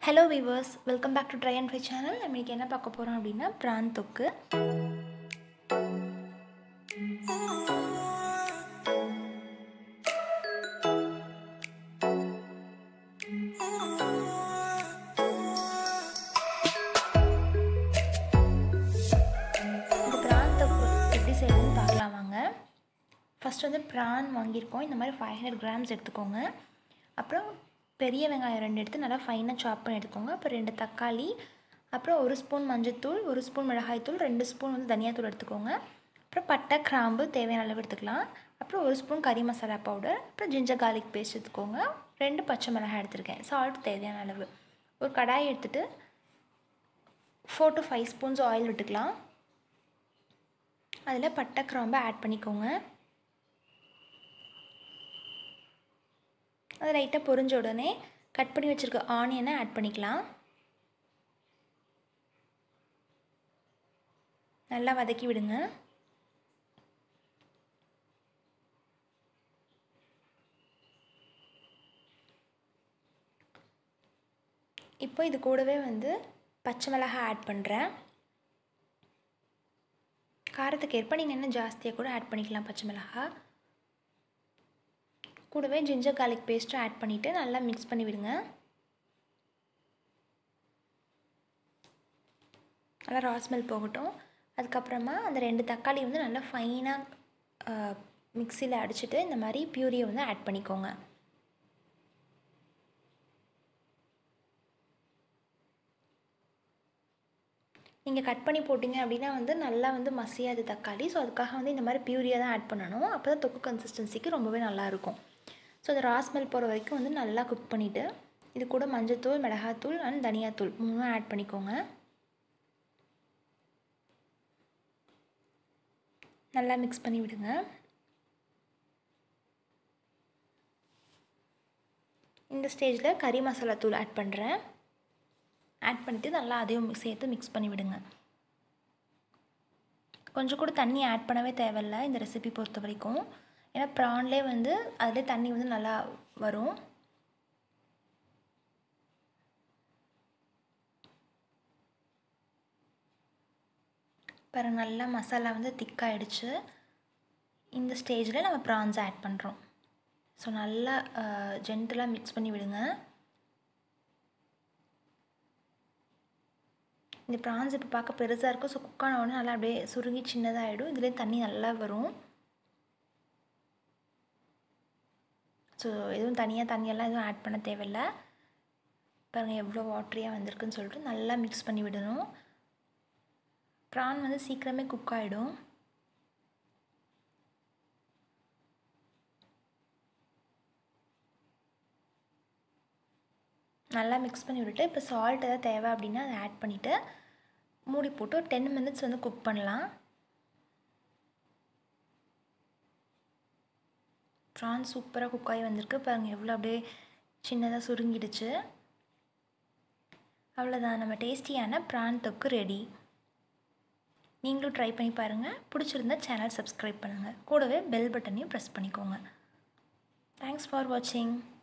hello viewers welcome back to try and fry channel நம்ம இன்னைக்கு என்ன பார்க்க போகிறோம் அப்படின்னா பிரான் தொக்கு இந்த பிரான் தொக்கு எப்படி செய்யணும்னு பார்க்கலாம் வாங்க ஃபஸ்ட் வந்து ப்ரான் வாங்கியிருக்கோம் இந்த மாதிரி ஃபைவ் ஹண்ட்ரட் கிராம்ஸ் எடுத்துக்கோங்க அப்புறம் பெரிய வெங்காயம் ரெண்டு எடுத்து நல்லா ஃபைனாக சாப் பண்ணி எடுத்துக்கோங்க அப்புறம் ரெண்டு தக்காளி அப்புறம் ஒரு ஸ்பூன் மஞ்சள்தூள் ஒரு ஸ்பூன் மிளகாய்த்தூள் ரெண்டு ஸ்பூன் வந்து தனியாத்தூள் எடுத்துக்கோங்க அப்புறம் பட்டை கிராம்பு தேவையான அளவு எடுத்துக்கலாம் அப்புறம் ஒரு ஸ்பூன் கறி மசாலா பவுடர் அப்புறம் ஜிஞ்சர் கார்லிக் பேஸ்ட் எடுத்துக்கோங்க ரெண்டு பச்சை மிளகாய் எடுத்துருக்கேன் சால்ட் தேவையான அளவு ஒரு கடாய் எடுத்துகிட்டு four to five spoons oil விட்டுக்கலாம் அதில் பட்டை கிராம்பை ஆட் பண்ணிக்கோங்க அது லைட்டாக பொரிஞ்ச உடனே கட் பண்ணி வச்சுருக்க ஆனியனை ஆட் பண்ணிக்கலாம் நல்லா வதக்கி விடுங்க இப்போ இது கூடவே வந்து பச்சை மிளகாய் ஆட் பண்ணுறேன் காரத்துக்கு ஏற்ப நீங்கள் இன்னும் ஜாஸ்தியாக கூட ஆட் பண்ணிக்கலாம் பச்சை மிளகாய் கூடவே ஜிஞ்சர் கார்லிக் பேஸ்ட்டும் ஆட் பண்ணிவிட்டு நல்லா மிக்ஸ் பண்ணி விடுங்க நல்லா ராஸ்மெல் போகட்டும் அதுக்கப்புறமா அந்த ரெண்டு தக்காளி வந்து நல்லா ஃபைனாக மிக்சியில் அடிச்சுட்டு இந்த மாதிரி பியூரியை வந்து ஆட் பண்ணிக்கோங்க நீங்கள் கட் பண்ணி போட்டிங்க அப்படின்னா வந்து நல்லா வந்து மசியாது தக்காளி ஸோ அதுக்காக வந்து இந்த மாதிரி பியூரியாக தான் ஆட் பண்ணணும் அப்போ தான் தொக்கு கன்சிஸ்டன்சிக்கு ரொம்பவே நல்லாயிருக்கும் ஸோ அந்த ராஸ்மெல் போகிற வரைக்கும் வந்து நல்லா குக் பண்ணிவிட்டு இது கூட மஞ்சத்தூள் மிளகாத்தூள் அண்ட் தனியாத்தூள் மூணும் ஆட் பண்ணிக்கோங்க நல்லா மிக்ஸ் பண்ணி விடுங்க இந்த ஸ்டேஜில் கறி மசாலா தூள் ஆட் பண்ணுறேன் ஆட் பண்ணிவிட்டு நல்லா அதையும் சேர்த்து மிக்ஸ் பண்ணி விடுங்க கொஞ்சம் கூட தண்ணி ஆட் பண்ணவே தேவையில்ல இந்த ரெசிபி பொறுத்த வரைக்கும் ஏன்னா ப்ரான்லேயே வந்து அதிலே தண்ணி வந்து நல்லா வரும் பாருங்க நல்லா மசாலா வந்து திக்காயிடுச்சு இந்த ஸ்டேஜில் நம்ம ப்ரான்ஸ் ஆட் பண்ணுறோம் ஸோ நல்லா ஜென்டலாக மிக்ஸ் பண்ணி விடுங்க இந்த ப்ரான்ஸ் இப்போ பார்க்க பெருசாக இருக்கும் ஸோ குக் ஆன உடனே நல்லா அப்படியே சுருங்கி சின்னதாகிடும் இதுலேயே தண்ணி நல்லா வரும் ஸோ எதுவும் தனியாக தண்ணியெல்லாம் எதுவும் ஆட் பண்ண தேவையில்லை பாருங்கள் எவ்வளோ வாட்டரியாக வந்திருக்குன்னு சொல்லிட்டு நல்லா மிக்ஸ் பண்ணி விடணும் ப்ரான் வந்து சீக்கிரமே குக் ஆகிடும் நல்லா மிக்ஸ் பண்ணி விட்டுட்டு இப்போ சால்ட் எதாவது தேவை அப்படின்னா அதை ஆட் பண்ணிவிட்டு மூடி போட்டு ஒரு டென் மினிட்ஸ் வந்து குக் பண்ணலாம் ப்ரான் சூப்பராக குக் ஆகி வந்திருக்கு பாருங்கள் எவ்வளோ அப்படியே சின்னதாக சுருங்கிடுச்சு அவ்வளோதான் நம்ம டேஸ்டியான ப்ரான் தொக்கு ரெடி நீங்களும் ட்ரை பண்ணி பாருங்கள் பிடிச்சிருந்தா சேனல் சப்ஸ்கிரைப் பண்ணுங்கள் கூடவே பெல் பட்டனையும் ப்ரெஸ் பண்ணிக்கோங்க தேங்க்ஸ் ஃபார் வாட்சிங்